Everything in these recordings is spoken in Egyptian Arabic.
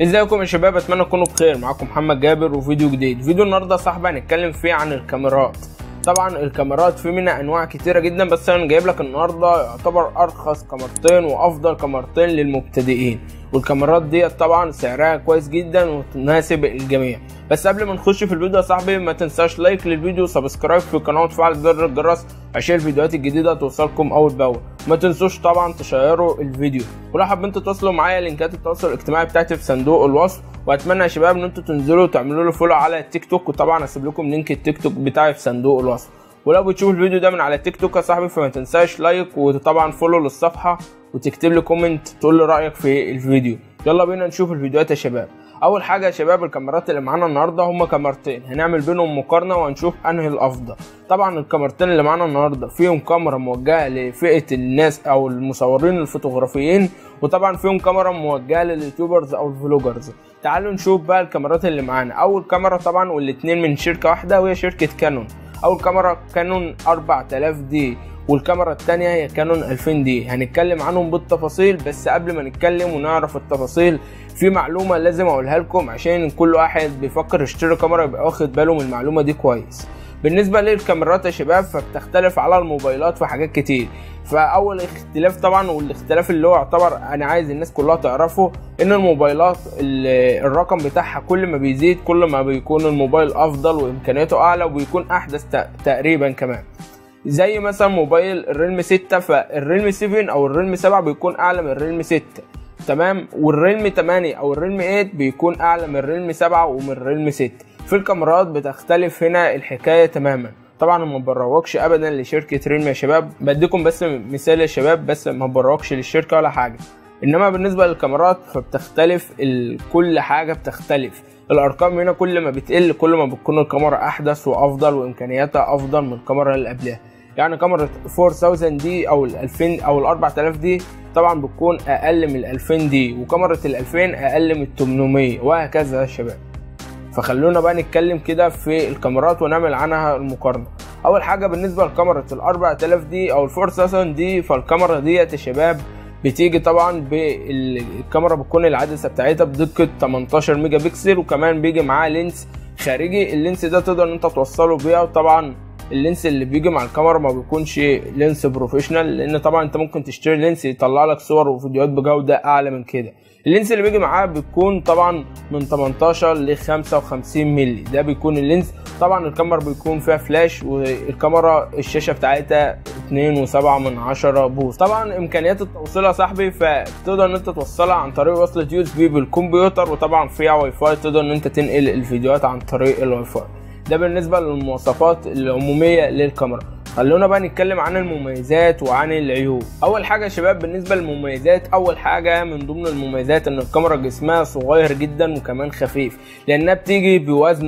ازيكم يا شباب اتمنى تكونوا بخير معاكم محمد جابر وفيديو جديد فيديو النهارده صاحبي هنتكلم فيه عن الكاميرات طبعا الكاميرات في منها انواع كتيره جدا بس انا جايب لك النهارده يعتبر ارخص كاميرتين وافضل كاميرتين للمبتدئين والكاميرات ديت طبعا سعرها كويس جدا وتناسب الجميع بس قبل ما نخش في الفيديو يا صاحبي ما تنساش لايك للفيديو سبسكرايب في القناه وتفعل زر الجرس عشان الفيديوهات الجديده توصلكم اول باول ما تنسوش طبعا تشيروا الفيديو ولو حابين تتواصلوا معايا لينكات التواصل الاجتماعي بتاعتي في صندوق الوصف واتمنى يا شباب ان انتوا تنزلوا وتعملوا له فولو على التيك توك وطبعا هسيب لكم لينك التيك توك بتاعي في صندوق الوصف ولو بتشوف الفيديو ده من على التيك توك يا صاحبي فما تنساش لايك وطبعا فولو للصفحه وتكتب لي كومنت تقول لي رايك في الفيديو يلا بينا نشوف الفيديوهات يا شباب اول حاجه يا شباب الكاميرات اللي معانا النهارده هما كاميرتين هنعمل بينهم مقارنه وهنشوف انهي الافضل طبعا الكاميرتين اللي معانا النهارده فيهم كاميرا موجهه لفئه الناس او المصورين الفوتوغرافيين وطبعا فيهم كاميرا موجهه لليوتيوبرز او الفلوجرز تعالوا نشوف بقى الكاميرات اللي معانا اول كاميرا طبعا والاتنين من شركه واحده وهي شركه كانون اول كاميرا كانون 4000 دي والكاميرا التانية هي كانون 2000 دي هنتكلم عنهم بالتفاصيل بس قبل ما نتكلم ونعرف التفاصيل في معلومة لازم اقولها لكم عشان كل واحد بيفكر يشتري كاميرا يبقى واخد باله من المعلومة دي كويس بالنسبة للكاميرات يا شباب فبتختلف على الموبايلات في حاجات كتير فاول اختلاف طبعا والاختلاف اللي هو يعتبر انا عايز الناس كلها تعرفه ان الموبايلات الرقم بتاعها كل ما بيزيد كل ما بيكون الموبايل افضل وامكانياته اعلى وبيكون احدث تقريبا كمان زي مثلا موبايل الريلم 6 فالريلم 7 او الريلم 7 بيكون اعلى من الريلم 6 تمام والريلم 8 او الريلم 8 بيكون اعلى من الريلم 7 ومن الريلم 6 في الكاميرات بتختلف هنا الحكايه تماما طبعا ما بروجش ابدا لشركه ريلم يا شباب بديكم بس مثال يا شباب بس ما بروجش للشركه ولا حاجه انما بالنسبه للكاميرات فبتختلف كل حاجه بتختلف الارقام هنا كل ما بتقل كل ما بتكون الكاميرا احدث وافضل وامكانياتها افضل من الكاميرا اللي قبلها يعني كاميرا 4000 دي او ال 2000 او ال 4000 دي طبعا بتكون اقل من ال 2000 دي وكاميرا ال 2000 اقل من ال 800 وهكذا يا شباب فخلونا بقى نتكلم كده في الكاميرات ونعمل عنها المقارنه اول حاجه بالنسبه لكاميرا ال 4000 دي او ال 4000 دي فالكاميرا ديت يا شباب بتيجي طبعا بالكاميرا بتكون العدسه بتاعتها بدقه 18 ميجا بكسل وكمان بيجي معاه لينس خارجي اللينس ده تقدر ان انت توصله بيها وطبعا اللينس اللي بيجي مع الكاميرا ما بيكونش لينس بروفيشنال لان طبعا انت ممكن تشتري لينس يطلع لك صور وفيديوهات بجوده اعلى من كده اللينس اللي بيجي معاه بيكون طبعا من 18 ل 55 مللي ده بيكون اللينس طبعا الكاميرا بيكون فيها فلاش والكاميرا الشاشه بتاعتها 2.7 من 10 بوص طبعا امكانيات التوصيل يا صاحبي فتقدر ان انت توصلها عن طريق وصله يو اس بي بالكمبيوتر وطبعا فيها واي فاي تقدر ان انت تنقل الفيديوهات عن طريق الواي فاي ده بالنسبه للمواصفات العموميه للكاميرا خلونا بقى نتكلم عن المميزات وعن العيوب اول حاجه يا شباب بالنسبه للمميزات اول حاجه من ضمن المميزات ان الكاميرا جسمها صغير جدا وكمان خفيف لانها بتيجي بوزن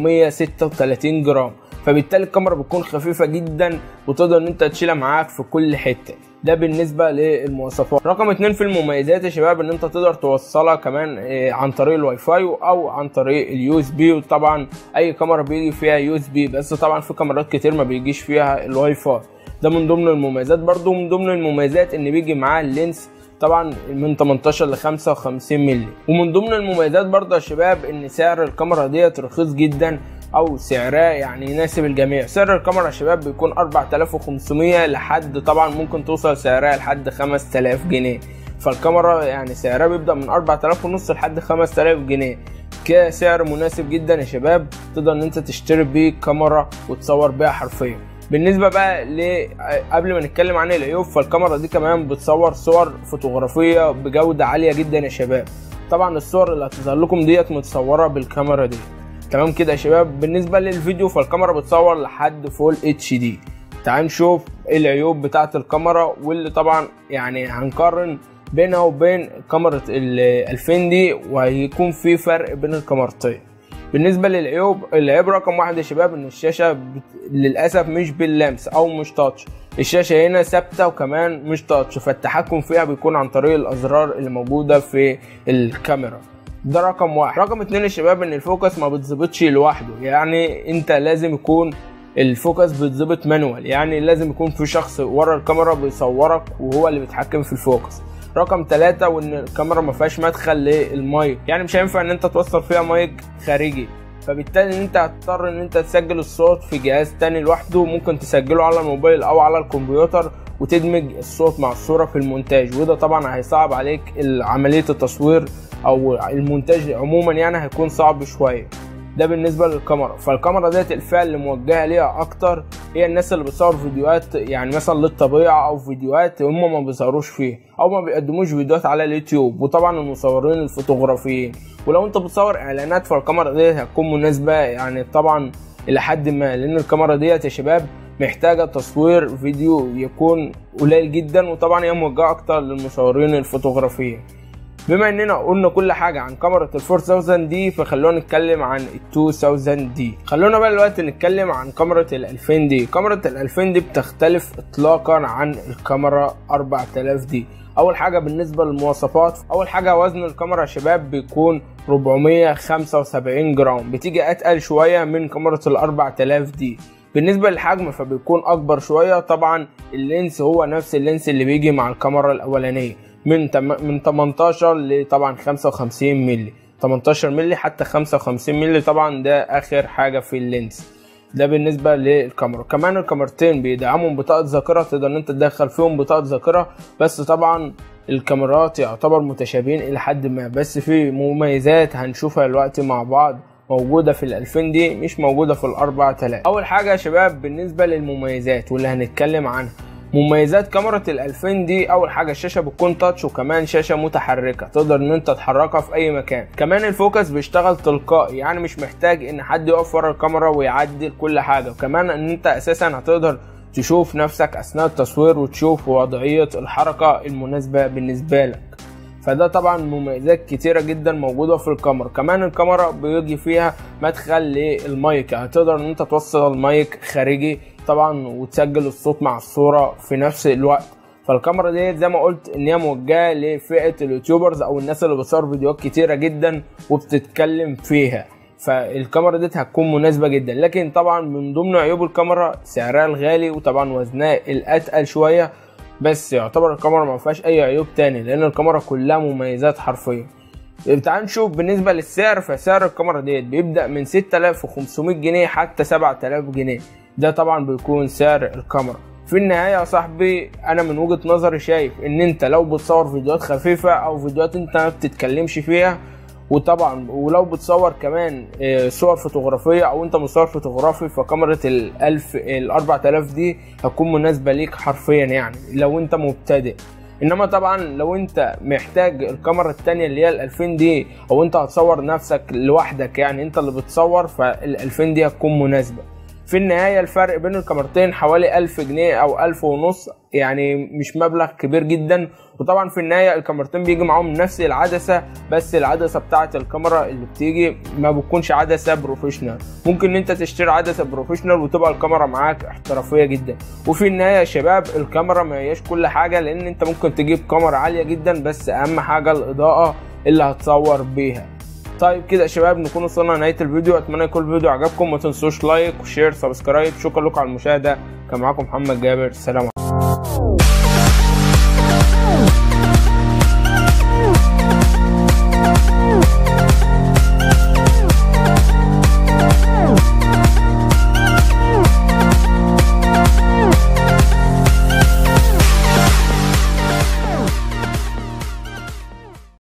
436 جرام فبالتالي الكاميرا بتكون خفيفه جدا وتقدر ان انت تشيلها معاك في كل حته ده بالنسبه للمواصفات رقم اتنين في المميزات يا شباب ان انت تقدر توصلها كمان عن طريق الواي فاي او عن طريق اليو اس بي وطبعا اي كاميرا بيجي فيها يو اس بي بس طبعا في كاميرات كتير ما بيجيش فيها الواي فاي ده من ضمن المميزات برضو من ضمن المميزات ان بيجي معاه اللينس طبعا من 18 ل 55 مللي ومن ضمن المميزات برضه يا شباب ان سعر الكاميرا ديت رخيص جدا او سعرها يعني يناسب الجميع سعر الكاميرا يا شباب بيكون 4500 لحد طبعا ممكن توصل سعرها لحد 5000 جنيه فالكاميرا يعني سعرها بيبدا من 4000 ونص لحد 5000 جنيه كسعر مناسب جدا يا شباب تقدر ان انت تشتري بيه كاميرا وتصور بيها حرفيا بالنسبه بقى ل قبل ما نتكلم عن العيوب فالكاميرا دي كمان بتصور صور فوتوغرافيه بجوده عاليه جدا يا شباب طبعا الصور اللي هتظهر لكم ديت متصوره بالكاميرا دي تمام كده يا شباب بالنسبه للفيديو فالكاميرا بتصور لحد فول اتش دي تعال نشوف العيوب بتاعه الكاميرا واللي طبعا يعني هنقارن بينها وبين كاميرا ال 2000 دي وهيكون في فرق بين الكاميرتين بالنسبه للعيوب العيب رقم واحد يا شباب ان الشاشه بت... للاسف مش باللمس او مش تاتش الشاشه هنا ثابته وكمان مش تاتش فالتحكم فيها بيكون عن طريق الازرار اللي موجوده في الكاميرا ده رقم واحد رقم اتنين يا شباب ان الفوكس ما بتظبطش لوحده يعني انت لازم يكون الفوكس بيتظبط مانوال يعني لازم يكون في شخص ورا الكاميرا بيصورك وهو اللي بيتحكم في الفوكس رقم ثلاثة وان الكاميرا ما فيهاش مدخل للمايك يعني مش هينفع ان انت توصل فيها مايك خارجي فبالتالي ان انت هتضطر ان انت تسجل الصوت في جهاز تاني لوحده ممكن تسجله على الموبايل او على الكمبيوتر وتدمج الصوت مع الصورة في المونتاج وده طبعا هيصعب عليك عملية التصوير او المونتاج عموما يعني هيكون صعب شوية ده بالنسبه للكاميرا فالكاميرا ديت الفئه اللي موجهه ليها اكتر هي الناس اللي بتصور فيديوهات يعني مثلا للطبيعه او فيديوهات هم ما بيظهروش فيه او ما بيقدموش فيديوهات على اليوتيوب وطبعا المصورين الفوتوغرافيين ولو انت بتصور اعلانات فالكاميرا ديت هتكون مناسبه يعني طبعا الى حد ما لان الكاميرا ديت يا شباب محتاجه تصوير فيديو يكون قليل جدا وطبعا هي موجهه اكتر للمصورين الفوتوغرافيين بما اننا قلنا كل حاجه عن كاميرا ال 4000 دي فخلونا نتكلم عن ال 2000 دي خلونا بقى دلوقتي نتكلم عن كاميرا ال 2000 دي كاميرا ال 2000 دي بتختلف اطلاقا عن الكاميرا 4000 دي اول حاجه بالنسبه للمواصفات اول حاجه وزن الكاميرا يا شباب بيكون 475 جرام بتيجي اتقل شويه من كاميرا ال 4000 دي بالنسبة للحجم فبيكون أكبر شوية طبعا اللينس هو نفس اللينس اللي بيجي مع الكاميرا الأولانية من تم... من 18 ل طبعا 55 مللي 18 مللي حتى 55 مللي طبعا ده اخر حاجه في اللينس ده بالنسبه للكاميرا كمان الكاميرتين بيدعموا بطاقه ذاكره تقدر ان انت تدخل فيهم بطاقه ذاكره بس طبعا الكاميرات يعتبر متشابهين الى حد ما بس في مميزات هنشوفها دلوقتي مع بعض موجودة في الألفين دي مش موجودة في الأربعة تلاتة أول حاجة يا شباب بالنسبة للمميزات واللي هنتكلم عنها مميزات كاميرا ال 2000 دي اول حاجه الشاشه بتكون تاتش وكمان شاشه متحركه تقدر ان انت تحركها في اي مكان كمان الفوكس بيشتغل تلقائي يعني مش محتاج ان حد يقف ورا الكاميرا ويعدل كل حاجه وكمان ان انت اساسا هتقدر تشوف نفسك اثناء التصوير وتشوف وضعيه الحركه المناسبه بالنسبه لك فده طبعا مميزات كتيرة جدا موجودة في الكاميرا كمان الكاميرا بيجي فيها مدخل للمايك يعني تقدر ان انت توصل المايك خارجي طبعا وتسجل الصوت مع الصورة في نفس الوقت فالكاميرا دي زي ما قلت ان هي موجهة لفئة اليوتيوبرز او الناس اللي بتصور فيديوهات كتيرة جدا وبتتكلم فيها فالكاميرا دي هتكون مناسبة جدا لكن طبعا من ضمن عيوب الكاميرا سعرها الغالي وطبعا وزنها الاتقل شوية بس يعتبر الكاميرا ما فيهاش اي عيوب تاني لان الكاميرا كلها مميزات حرفيا تعال نشوف بالنسبة للسعر فسعر الكاميرا ديت بيبدأ من 6500 جنيه حتى 7000 جنيه ده طبعا بيكون سعر الكاميرا في النهاية يا صاحبي أنا من وجهة نظري شايف إن أنت لو بتصور فيديوهات خفيفة أو فيديوهات أنت ما بتتكلمش فيها وطبعا ولو بتصور كمان صور فوتوغرافيه او انت مصور فوتوغرافي فكاميرا ال1000 ال 4000 دي هتكون مناسبه ليك حرفيا يعني لو انت مبتدئ انما طبعا لو انت محتاج الكاميرا التانية اللي هي ال 2000 دي او انت هتصور نفسك لوحدك يعني انت اللي بتصور فال 2000 دي هتكون مناسبه في النهاية الفرق بين الكاميرتين حوالي ألف جنيه أو ألف ونص يعني مش مبلغ كبير جدا وطبعا في النهاية الكاميرتين بيجي معاهم نفس العدسة بس العدسة بتاعة الكاميرا اللي بتيجي ما بتكونش عدسة بروفيشنال ممكن ان انت تشتري عدسة بروفيشنال وتبقى الكاميرا معاك احترافية جدا وفي النهاية يا شباب الكاميرا ما هياش كل حاجة لان انت ممكن تجيب كاميرا عالية جدا بس اهم حاجة الاضاءة اللي هتصور بيها طيب كده يا شباب نكون وصلنا لنهايه الفيديو اتمنى يكون الفيديو عجبكم ما تنسوش لايك وشير سبسكرايب شكرا لكم على المشاهده كان معاكم محمد جابر سلام عليكم